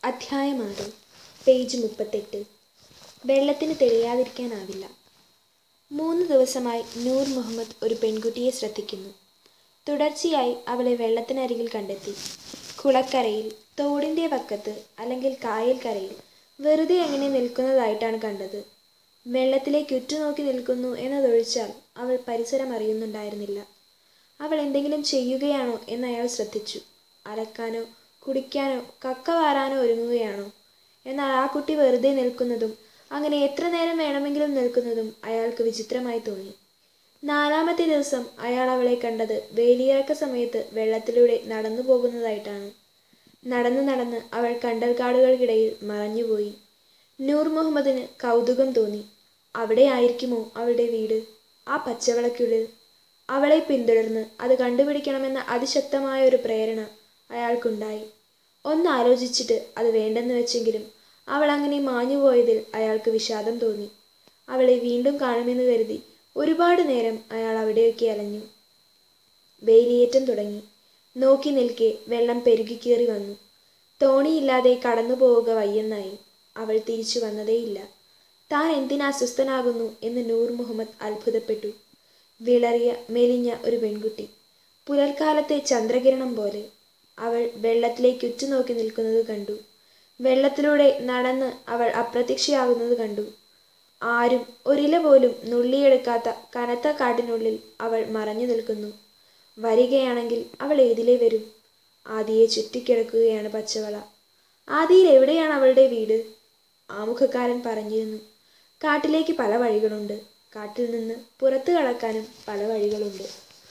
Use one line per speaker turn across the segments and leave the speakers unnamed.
അധ്യായം ആറ് പേജ് മുപ്പത്തെട്ട് വെള്ളത്തിന് തെളിയാതിരിക്കാനാവില്ല മൂന്ന് ദിവസമായി നൂർ മുഹമ്മദ് ഒരു പെൺകുട്ടിയെ ശ്രദ്ധിക്കുന്നു തുടർച്ചയായി അവളെ വെള്ളത്തിനരികിൽ കണ്ടെത്തി കുളക്കരയിൽ തോടിൻ്റെ വക്കത്ത് അല്ലെങ്കിൽ കായൽ കരയിൽ വെറുതെ അങ്ങനെ നിൽക്കുന്നതായിട്ടാണ് കണ്ടത് വെള്ളത്തിലേക്ക് ഉറ്റുനോക്കി നിൽക്കുന്നു എന്നതൊഴിച്ചാൽ അവൾ പരിസരം അറിയുന്നുണ്ടായിരുന്നില്ല അവൾ എന്തെങ്കിലും ചെയ്യുകയാണോ എന്ന് അയാൾ ശ്രദ്ധിച്ചു അലക്കാനോ കുടിക്കാനോ കക്ക വാരാനോ ഒരുങ്ങുകയാണോ എന്നാൽ ആ കുട്ടി വെറുതെ നിൽക്കുന്നതും അങ്ങനെ എത്ര നേരം വേണമെങ്കിലും നിൽക്കുന്നതും അയാൾക്ക് വിചിത്രമായി തോന്നി നാലാമത്തെ ദിവസം അയാൾ അവളെ കണ്ടത് വേലിയിറക്ക സമയത്ത് വെള്ളത്തിലൂടെ നടന്നു പോകുന്നതായിട്ടാണ് നടന്നു നടന്ന് അവൾ കണ്ടൽക്കാടുകൾക്കിടയിൽ മറഞ്ഞുപോയി നൂർ മുഹമ്മദിന് കൗതുകം തോന്നി അവിടെ ആയിരിക്കുമോ അവളുടെ വീട് ആ പച്ചവളക്കുള്ളിൽ അവളെ പിന്തുടർന്ന് അത് കണ്ടുപിടിക്കണമെന്ന അതിശക്തമായ ഒരു പ്രേരണ അയാൾക്കുണ്ടായി ഒന്ന് ആലോചിച്ചിട്ട് അത് വേണ്ടെന്ന് വെച്ചെങ്കിലും അവൾ അങ്ങനെ മാഞ്ഞുപോയതിൽ അയാൾക്ക് വിഷാദം തോന്നി അവളെ വീണ്ടും കാണുമെന്ന് കരുതി ഒരുപാട് നേരം അയാൾ അവിടെയൊക്കെ അലഞ്ഞു വേലിയേറ്റം തുടങ്ങി നോക്കി നിൽക്കെ വെള്ളം പെരുകിക്കേറി വന്നു തോണിയില്ലാതെ കടന്നു പോവുക വയ്യെന്നായി അവൾ തിരിച്ചു വന്നതേയില്ല താൻ എന്തിനാ അസ്വസ്ഥനാകുന്നു എന്ന് നൂർ മുഹമ്മദ് അത്ഭുതപ്പെട്ടു വിളറിയ മെലിഞ്ഞ ഒരു പെൺകുട്ടി പുലർക്കാലത്തെ ചന്ദ്രകിരണം പോലെ അവൾ വെള്ളത്തിലേക്ക് ഉറ്റുനോക്കി നിൽക്കുന്നത് കണ്ടു വെള്ളത്തിലൂടെ നടന്ന് അവൾ അപ്രത്യക്ഷയാകുന്നത് കണ്ടു ആരും ഒരില പോലും നുള്ളിയെടുക്കാത്ത കനത്ത കാട്ടിനുള്ളിൽ അവൾ മറഞ്ഞു നിൽക്കുന്നു വരികയാണെങ്കിൽ അവൾ ഏതിലേ വരും ആദിയെ ചുറ്റിക്കിടക്കുകയാണ് പച്ചവള ആദിയിൽ എവിടെയാണ് അവളുടെ വീട് ആമുഖക്കാരൻ പറഞ്ഞിരുന്നു കാട്ടിലേക്ക് പല വഴികളുണ്ട് കാട്ടിൽ നിന്ന് പുറത്തു കടക്കാനും പല വഴികളുണ്ട്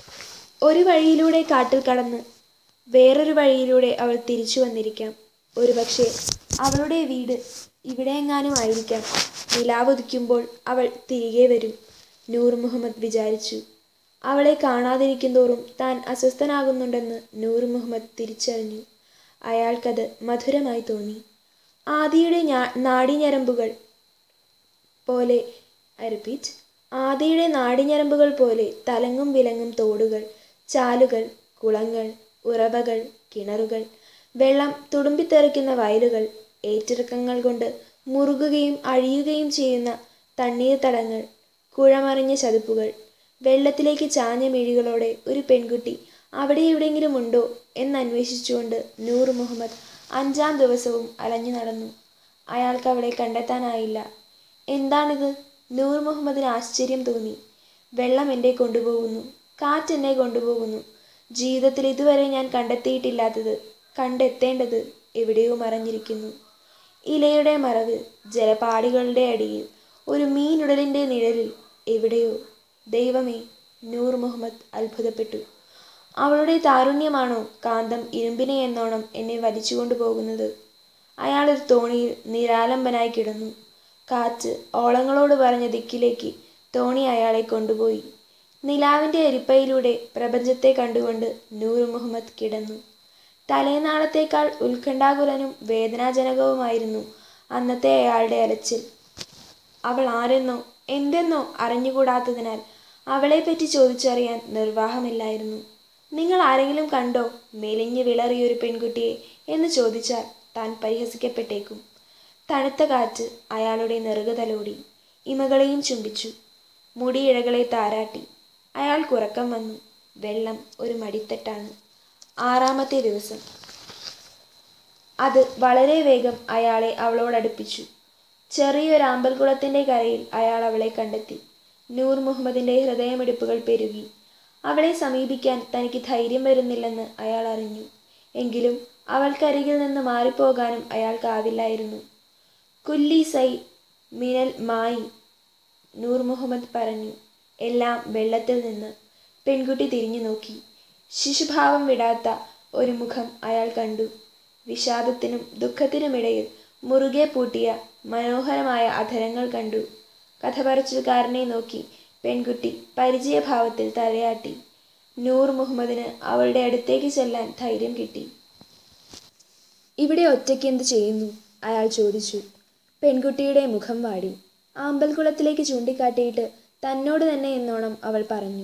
ഒരു വഴിയിലൂടെ കാട്ടിൽ കടന്ന് വേറൊരു വഴിയിലൂടെ അവൾ തിരിച്ചു വന്നിരിക്കാം ഒരുപക്ഷെ അവളുടെ വീട് ഇവിടെയെങ്ങാനും ആയിരിക്കാം നിലാവുദിക്കുമ്പോൾ അവൾ തിരികെ വരും നൂർ മുഹമ്മദ് വിചാരിച്ചു അവളെ കാണാതിരിക്കുന്തോറും താൻ അസ്വസ്ഥനാകുന്നുണ്ടെന്ന് നൂർ മുഹമ്മദ് തിരിച്ചറിഞ്ഞു അയാൾക്കത് മധുരമായി തോന്നി ആദിയുടെ ഞാ നാടിഞരമ്പുകൾ പോലെ റിപ്പീറ്റ് ആദിയുടെ നാടിഞരമ്പുകൾ പോലെ തലങ്ങും വിലങ്ങും തോടുകൾ ചാലുകൾ കുളങ്ങൾ ഉറവകൾ കിണറുകൾ വെള്ളം തുടുമ്പിത്തെറിക്കുന്ന വയലുകൾ ഏറ്റിറക്കങ്ങൾ കൊണ്ട് മുറുകുകയും അഴിയുകയും ചെയ്യുന്ന തണ്ണീർത്തടങ്ങൾ കുഴമറിഞ്ഞ ചതുപ്പുകൾ വെള്ളത്തിലേക്ക് ചാഞ്ഞ മിഴികളോടെ ഒരു പെൺകുട്ടി അവിടെ എവിടെയെങ്കിലും ഉണ്ടോ എന്നന്വേഷിച്ചുകൊണ്ട് നൂർ മുഹമ്മദ് അഞ്ചാം ദിവസവും അലഞ്ഞു നടന്നു അയാൾക്ക് അവളെ കണ്ടെത്താനായില്ല എന്താണിത് നൂർ മുഹമ്മദിന് ആശ്ചര്യം തോന്നി വെള്ളം എന്നെ കൊണ്ടുപോകുന്നു കാറ്റ് എന്നെ കൊണ്ടുപോകുന്നു ജീവിതത്തിൽ ഇതുവരെ ഞാൻ കണ്ടെത്തിയിട്ടില്ലാത്തത് കണ്ടെത്തേണ്ടത് എവിടെയോ മറഞ്ഞിരിക്കുന്നു ഇലയുടെ മറവ് ജലപാടികളുടെ അടിയിൽ ഒരു മീനുടലിൻ്റെ നിഴലിൽ എവിടെയോ ദൈവമേ നൂർ മുഹമ്മദ് അത്ഭുതപ്പെട്ടു അവളുടെ താരുണ്യമാണോ കാന്തം ഇരുമ്പിനെ എന്നോണം എന്നെ വലിച്ചുകൊണ്ടു പോകുന്നത് അയാൾ ഒരു തോണിയിൽ നിരാലംബനായി കിടന്നു കാറ്റ് ഓളങ്ങളോട് പറഞ്ഞ ദിക്കിലേക്ക് തോണി അയാളെ കൊണ്ടുപോയി നിലാവിൻ്റെ എരിപ്പയിലൂടെ പ്രപഞ്ചത്തെ കണ്ടുകൊണ്ട് നൂർ മുഹമ്മദ് കിടന്നു തലേനാളത്തേക്കാൾ ഉത്കണ്ഠാകുലനും വേദനാജനകവുമായിരുന്നു അന്നത്തെ അയാളുടെ അലച്ചിൽ അവൾ ആരെന്നോ എന്തെന്നോ അറിഞ്ഞുകൂടാത്തതിനാൽ അവളെപ്പറ്റി ചോദിച്ചറിയാൻ നിർവാഹമില്ലായിരുന്നു നിങ്ങൾ ആരെങ്കിലും കണ്ടോ മെലിഞ്ഞ് വിളറിയൊരു പെൺകുട്ടിയെ എന്ന് ചോദിച്ചാൽ താൻ പരിഹസിക്കപ്പെട്ടേക്കും തണുത്ത കാറ്റ് അയാളുടെ നെറുകതലോടി ഇമകളെയും ചുംബിച്ചു മുടിയിഴകളെ താരാട്ടി അയാൾക്ക് ഉറക്കം വന്നു വെള്ളം ഒരു മടിത്തട്ടാണ് ആറാമത്തെ ദിവസം അത് വളരെ വേഗം അയാളെ അവളോടടുപ്പിച്ചു ചെറിയൊരു ആമ്പൽക്കുളത്തിൻ്റെ കരയിൽ അയാൾ അവളെ കണ്ടെത്തി നൂർ മുഹമ്മദിൻ്റെ ഹൃദയമിടിപ്പുകൾ പെരുകി അവളെ സമീപിക്കാൻ തനിക്ക് ധൈര്യം വരുന്നില്ലെന്ന് അയാൾ അറിഞ്ഞു എങ്കിലും അവൾക്കരികിൽ നിന്ന് മാറിപ്പോകാനും അയാൾക്കാവില്ലായിരുന്നു കുല്ലി സൈ മിനൽ മായി നൂർ മുഹമ്മദ് പറഞ്ഞു എല്ലാം വെള്ളത്തിൽ നിന്ന് പെൺകുട്ടി തിരിഞ്ഞു നോക്കി ശിശുഭാവം വിടാത്ത ഒരു മുഖം അയാൾ കണ്ടു വിഷാദത്തിനും ദുഃഖത്തിനുമിടയിൽ മുറുകെ പൂട്ടിയ മനോഹരമായ അധരങ്ങൾ കണ്ടു കഥ പറച്ചിൽക്കാരനെ നോക്കി പെൺകുട്ടി പരിചയഭാവത്തിൽ തലയാട്ടി നൂർ മുഹമ്മദിന് അവളുടെ അടുത്തേക്ക് ചെല്ലാൻ ധൈര്യം കിട്ടി ഇവിടെ ഒറ്റയ്ക്ക് എന്ത് ചെയ്യുന്നു അയാൾ ചോദിച്ചു പെൺകുട്ടിയുടെ മുഖം വാടി ആമ്പൽക്കുളത്തിലേക്ക് ചൂണ്ടിക്കാട്ടിയിട്ട് തന്നോട് തന്നെ എന്നോണം അവൾ പറഞ്ഞു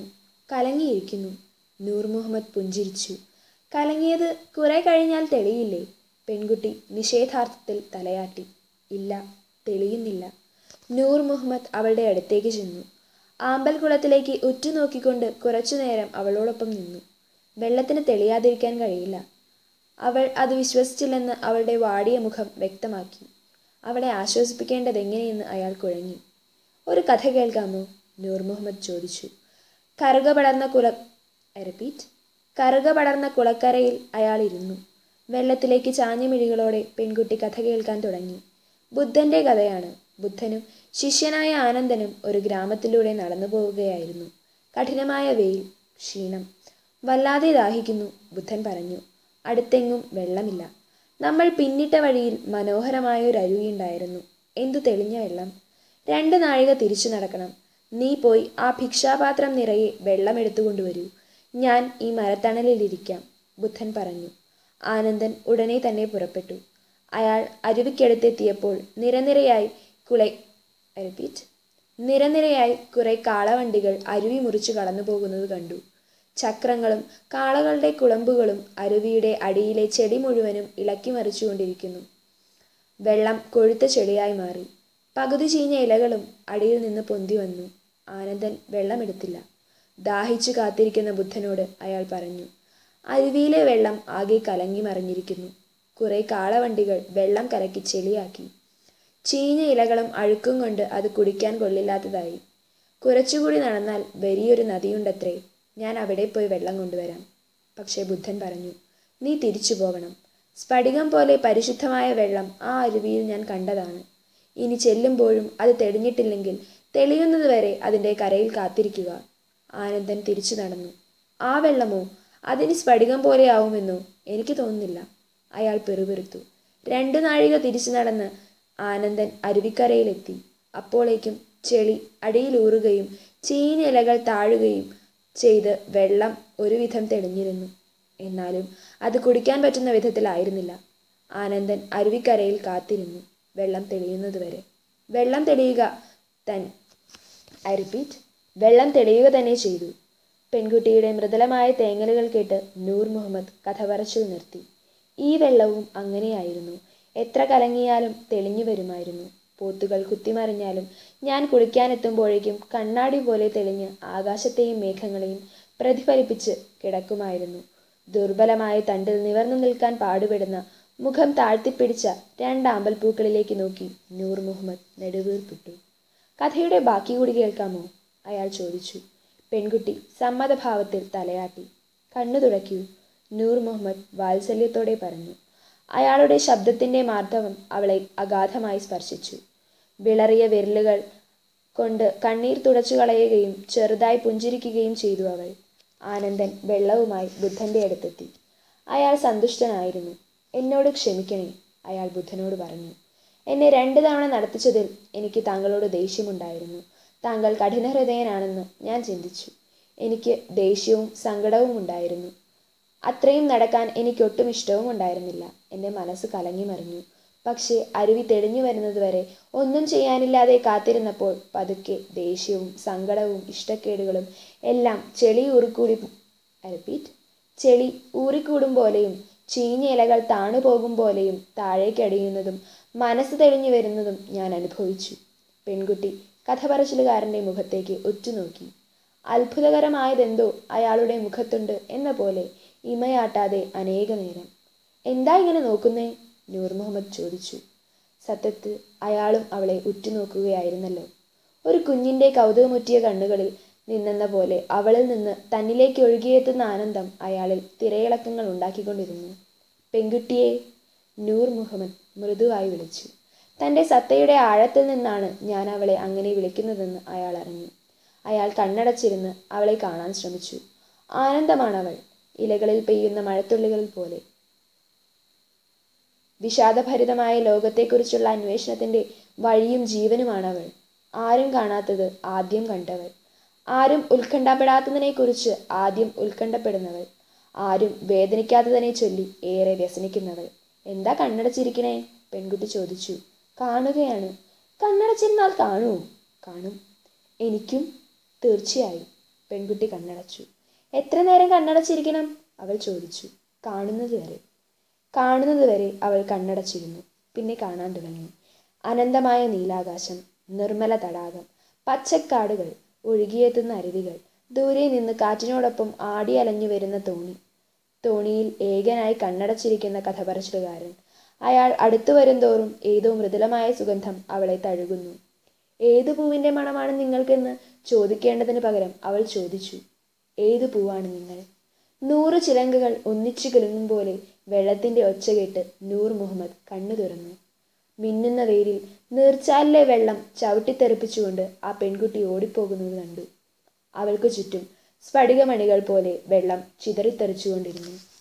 കലങ്ങിയിരിക്കുന്നു നൂർ മുഹമ്മദ് പുഞ്ചിരിച്ചു കലങ്ങിയത് കുറെ കഴിഞ്ഞാൽ തെളിയില്ലേ പെൺകുട്ടി നിഷേധാർത്ഥത്തിൽ തലയാട്ടി ഇല്ല തെളിയുന്നില്ല നൂർ മുഹമ്മദ് അവളുടെ അടുത്തേക്ക് ചെന്നു ആമ്പൽക്കുളത്തിലേക്ക് ഉറ്റുനോക്കിക്കൊണ്ട് കുറച്ചുനേരം അവളോടൊപ്പം നിന്നു വെള്ളത്തിന് തെളിയാതിരിക്കാൻ കഴിയില്ല അവൾ അത് വിശ്വസിച്ചില്ലെന്ന് അവളുടെ വാടിയ മുഖം വ്യക്തമാക്കി അവളെ ആശ്വസിപ്പിക്കേണ്ടത് എങ്ങനെയെന്ന് അയാൾ കുഴങ്ങി ഒരു കഥ കേൾക്കാമോ നൂർ മുഹമ്മദ് ചോദിച്ചു കറുക പടർന്ന കുല റിപ്പീറ്റ് കറുക പടർന്ന കുളക്കരയിൽ അയാൾ ഇരുന്നു വെള്ളത്തിലേക്ക് ചാഞ്ഞ മിഴികളോടെ പെൺകുട്ടി കഥ കേൾക്കാൻ തുടങ്ങി ബുദ്ധന്റെ കഥയാണ് ബുദ്ധനും ശിഷ്യനായ ആനന്ദനും ഒരു ഗ്രാമത്തിലൂടെ നടന്നു പോവുകയായിരുന്നു കഠിനമായ വെയിൽ ക്ഷീണം വല്ലാതെ ദാഹിക്കുന്നു ബുദ്ധൻ പറഞ്ഞു അടുത്തെങ്ങും വെള്ളമില്ല നമ്മൾ പിന്നിട്ട വഴിയിൽ മനോഹരമായ ഒരു അരുവിയുണ്ടായിരുന്നു എന്തു തെളിഞ്ഞ വെള്ളം രണ്ട് നാഴിക തിരിച്ചു നടക്കണം നീ പോയി ആ ഭിക്ഷാപാത്രം നിറയെ വെള്ളം എടുത്തുകൊണ്ടുവരൂ ഞാൻ ഈ മരത്തണലിലിരിക്കാം ബുദ്ധൻ പറഞ്ഞു ആനന്ദൻ ഉടനെ തന്നെ പുറപ്പെട്ടു അയാൾ അരുവിക്കടുത്തെത്തിയപ്പോൾ നിരനിരയായി കുളെ റിപ്പീറ്റ് നിരനിരയായി കുറെ കാളവണ്ടികൾ അരുവി മുറിച്ചു കടന്നു പോകുന്നത് കണ്ടു ചക്രങ്ങളും കാളകളുടെ കുളമ്പുകളും അരുവിയുടെ അടിയിലെ ചെടി മുഴുവനും ഇളക്കി മറിച്ചുകൊണ്ടിരിക്കുന്നു വെള്ളം കൊഴുത്ത ചെളിയായി മാറി പകുതി ചീഞ്ഞ ഇലകളും അടിയിൽ നിന്ന് പൊന്തി വന്നു ആനന്ദൻ വെള്ളമെടുത്തില്ല ദാഹിച്ചു കാത്തിരിക്കുന്ന ബുദ്ധനോട് അയാൾ പറഞ്ഞു അരുവിയിലെ വെള്ളം ആകെ കലങ്ങി മറിഞ്ഞിരിക്കുന്നു കുറെ കാളവണ്ടികൾ വെള്ളം കലക്കി ചെളിയാക്കി ചീഞ്ഞ ഇലകളും അഴുക്കും കൊണ്ട് അത് കുടിക്കാൻ കൊള്ളില്ലാത്തതായി കുറച്ചുകൂടി നടന്നാൽ വലിയൊരു നദിയുണ്ടത്രേ ഞാൻ അവിടെ പോയി വെള്ളം കൊണ്ടുവരാം പക്ഷേ ബുദ്ധൻ പറഞ്ഞു നീ തിരിച്ചു പോകണം സ്ഫടികം പോലെ പരിശുദ്ധമായ വെള്ളം ആ അരുവിയിൽ ഞാൻ കണ്ടതാണ് ഇനി ചെല്ലുമ്പോഴും അത് തെളിഞ്ഞിട്ടില്ലെങ്കിൽ തെളിയുന്നതുവരെ അതിൻ്റെ കരയിൽ കാത്തിരിക്കുക ആനന്ദൻ തിരിച്ചു നടന്നു ആ വെള്ളമോ അതിന് സ്ഫടികം പോലെയാവുമെന്നോ എനിക്ക് തോന്നുന്നില്ല അയാൾ പെറുപെറുത്തു രണ്ടു നാഴിക തിരിച്ചു നടന്ന് ആനന്ദൻ അരുവിക്കരയിലെത്തി അപ്പോഴേക്കും ചെളി അടിയിലൂറുകയും ചീഞ്ഞ ഇലകൾ താഴുകയും ചെയ്ത് വെള്ളം ഒരുവിധം തെളിഞ്ഞിരുന്നു എന്നാലും അത് കുടിക്കാൻ പറ്റുന്ന വിധത്തിലായിരുന്നില്ല ആനന്ദൻ അരുവിക്കരയിൽ കാത്തിരുന്നു വെള്ളം തെളിയുന്നതുവരെ വെള്ളം തെളിയുക തൻ ഐ റിപ്പീറ്റ് വെള്ളം തെളിയുക തന്നെ ചെയ്തു പെൺകുട്ടിയുടെ മൃദുലമായ തേങ്ങലുകൾ കേട്ട് നൂർ മുഹമ്മദ് കഥ പറച്ചിൽ നിർത്തി ഈ വെള്ളവും അങ്ങനെയായിരുന്നു എത്ര കലങ്ങിയാലും തെളിഞ്ഞു വരുമായിരുന്നു പോത്തുകൾ കുത്തിമറിഞ്ഞാലും ഞാൻ കുളിക്കാനെത്തുമ്പോഴേക്കും കണ്ണാടി പോലെ തെളിഞ്ഞ് ആകാശത്തെയും മേഘങ്ങളെയും പ്രതിഫലിപ്പിച്ച് കിടക്കുമായിരുന്നു ദുർബലമായ തണ്ടിൽ നിവർന്നു നിൽക്കാൻ പാടുപെടുന്ന മുഖം താഴ്ത്തിപ്പിടിച്ച രണ്ട് അമ്പൽപ്പൂക്കളിലേക്ക് നോക്കി നൂർ മുഹമ്മദ് നെടുവീർപ്പിട്ടു കഥയുടെ ബാക്കി കൂടി കേൾക്കാമോ അയാൾ ചോദിച്ചു പെൺകുട്ടി സമ്മതഭാവത്തിൽ തലയാട്ടി കണ്ണു തുടയ്ക്കൂ നൂർ മുഹമ്മദ് വാത്സല്യത്തോടെ പറഞ്ഞു അയാളുടെ ശബ്ദത്തിൻ്റെ മാർദ്ദവം അവളെ അഗാധമായി സ്പർശിച്ചു വിളറിയ വിരലുകൾ കൊണ്ട് കണ്ണീർ തുടച്ചു കളയുകയും ചെറുതായി പുഞ്ചിരിക്കുകയും ചെയ്തു അവൾ ആനന്ദൻ വെള്ളവുമായി ബുദ്ധന്റെ അടുത്തെത്തി അയാൾ സന്തുഷ്ടനായിരുന്നു എന്നോട് ക്ഷമിക്കണേ അയാൾ ബുദ്ധനോട് പറഞ്ഞു എന്നെ രണ്ട് തവണ നടത്തിച്ചതിൽ എനിക്ക് താങ്കളോട് ദേഷ്യമുണ്ടായിരുന്നു താങ്കൾ കഠിനഹൃദയനാണെന്ന് ഞാൻ ചിന്തിച്ചു എനിക്ക് ദേഷ്യവും സങ്കടവും ഉണ്ടായിരുന്നു അത്രയും നടക്കാൻ എനിക്കൊട്ടും ഇഷ്ടവും ഉണ്ടായിരുന്നില്ല എൻ്റെ മനസ്സ് കലങ്ങി മറിഞ്ഞു പക്ഷേ അരുവി തെളിഞ്ഞു വരുന്നതുവരെ ഒന്നും ചെയ്യാനില്ലാതെ കാത്തിരുന്നപ്പോൾ പതുക്കെ ദേഷ്യവും സങ്കടവും ഇഷ്ടക്കേടുകളും എല്ലാം ചെളി ഊറിക്കൂടി റിപ്പീറ്റ് ചെളി ഊറിക്കൂടും പോലെയും ചീഞ്ഞ ഇലകൾ താണു പോകും പോലെയും താഴേക്കടിയുന്നതും മനസ്സ് തെളിഞ്ഞു വരുന്നതും ഞാൻ അനുഭവിച്ചു പെൺകുട്ടി കഥ പറച്ചിലുകാരൻ്റെ മുഖത്തേക്ക് ഉറ്റുനോക്കി അത്ഭുതകരമായതെന്തോ അയാളുടെ മുഖത്തുണ്ട് എന്ന പോലെ ഇമയാട്ടാതെ അനേക നേരം എന്താ ഇങ്ങനെ നോക്കുന്നേ നൂർ മുഹമ്മദ് ചോദിച്ചു സത്യത്തിൽ അയാളും അവളെ ഉറ്റുനോക്കുകയായിരുന്നല്ലോ ഒരു കുഞ്ഞിൻ്റെ കൗതുകമുറ്റിയ കണ്ണുകളിൽ നിന്നെന്ന പോലെ അവളിൽ നിന്ന് തന്നിലേക്ക് ഒഴുകിയെത്തുന്ന ആനന്ദം അയാളിൽ തിരയിളക്കങ്ങൾ ഉണ്ടാക്കിക്കൊണ്ടിരുന്നു പെൺകുട്ടിയെ നൂർ മുഹമ്മദ് മൃദുവായി വിളിച്ചു തൻ്റെ സത്തയുടെ ആഴത്തിൽ നിന്നാണ് ഞാൻ അവളെ അങ്ങനെ വിളിക്കുന്നതെന്ന് അയാൾ അറിഞ്ഞു അയാൾ കണ്ണടച്ചിരുന്ന് അവളെ കാണാൻ ശ്രമിച്ചു ആനന്ദമാണവൾ ഇലകളിൽ പെയ്യുന്ന മഴത്തുള്ളികൾ പോലെ വിഷാദഭരിതമായ ലോകത്തെക്കുറിച്ചുള്ള അന്വേഷണത്തിന്റെ വഴിയും ജീവനുമാണവൾ ആരും കാണാത്തത് ആദ്യം കണ്ടവൾ ആരും ഉത്കണ്ഠപ്പെടാത്തതിനെക്കുറിച്ച് ആദ്യം ഉത്കണ്ഠപ്പെടുന്നവൾ ആരും വേദനിക്കാത്തതിനെ ചൊല്ലി ഏറെ വ്യസനിക്കുന്നവൾ എന്താ കണ്ണടച്ചിരിക്കണേ പെൺകുട്ടി ചോദിച്ചു കാണുകയാണ് കണ്ണടച്ചിരുന്നാൽ കാണൂ കാണും എനിക്കും തീർച്ചയായും പെൺകുട്ടി കണ്ണടച്ചു എത്ര നേരം കണ്ണടച്ചിരിക്കണം അവൾ ചോദിച്ചു കാണുന്നത് വരെ കാണുന്നതുവരെ അവൾ കണ്ണടച്ചിരുന്നു പിന്നെ കാണാൻ തുടങ്ങി അനന്തമായ നീലാകാശം നിർമ്മല തടാകം പച്ചക്കാടുകൾ ഒഴുകിയെത്തുന്ന അരുവികൾ ദൂരെ നിന്ന് കാറ്റിനോടൊപ്പം ആടിയലഞ്ഞു വരുന്ന തോണി തോണിയിൽ ഏകനായി കണ്ണടച്ചിരിക്കുന്ന കഥ പറച്ചിലുകാരൻ അയാൾ അടുത്തു വരും തോറും ഏതോ മൃദുലമായ സുഗന്ധം അവളെ തഴുകുന്നു ഏതു പൂവിൻ്റെ മണമാണ് നിങ്ങൾക്കെന്ന് ചോദിക്കേണ്ടതിന് പകരം അവൾ ചോദിച്ചു ഏതു പൂവാണ് നിങ്ങൾ നൂറ് ചിലങ്കകൾ ഒന്നിച്ചു കിലുങ്ങും പോലെ വെള്ളത്തിൻ്റെ ഒച്ച കേട്ട് നൂർ മുഹമ്മദ് കണ്ണു തുറന്നു മിന്നുന്ന വെയിലിൽ നീർച്ചാലിലെ വെള്ളം ചവിട്ടിത്തെറിപ്പിച്ചുകൊണ്ട് ആ പെൺകുട്ടി ഓടിപ്പോകുന്നത് കണ്ടു അവൾക്ക് ചുറ്റും സ്ഫടികമണികൾ പോലെ വെള്ളം ചിതറിത്തെറിച്ചുകൊണ്ടിരുന്നു